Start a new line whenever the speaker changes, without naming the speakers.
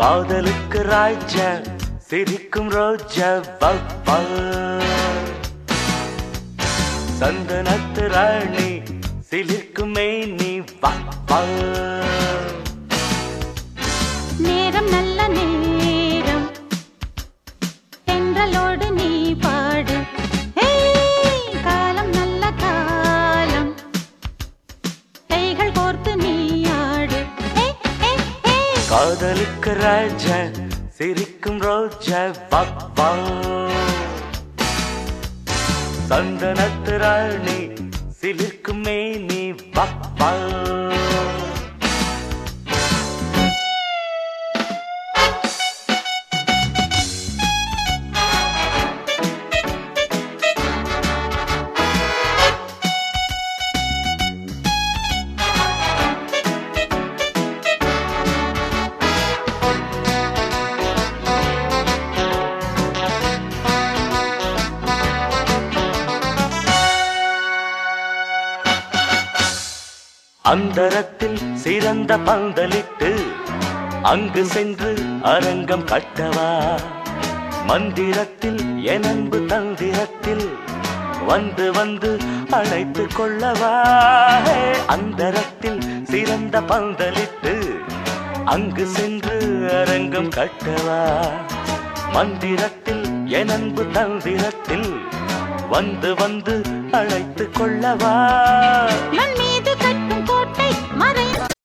காதலுக்கு ராஜா சிரிக்கும் ரோஜா வவ்வா. சந்தனத்து ராணி சிலிர்க்கும் மேனி வவ்வா.
நேரம் நல்ல நேரம் தென்றலோடு நீ பாடு ஏய், காலம் நல்ல காலம் கைகள் கோர்த்து நீ ஆடு ஏய், ஏய், ஏய்.
காதலுக்கு ராஜா சிரிக்கும் ரோஜா வவ்வா. சந்தனத்து ராணி சிலிர்க்கும் மேனி வவ்வா. அந்தரத்தில் சிறந்த பந்தலிட்டு அங்கு சென்று அரங்கம் கட்டவா மந்திரத்தில் எனன்பு தந்திரத்தில் வந்து வந்து அழைத்து கொள்ளவா அந்தரத்தில் சிறந்த பந்தலிட்டு அங்கு சென்று அரங்கம் கட்டவா மந்திரத்தில் எனன்பு தந்திரத்தில் வந்து வந்து அழைத்து கொள்ளவா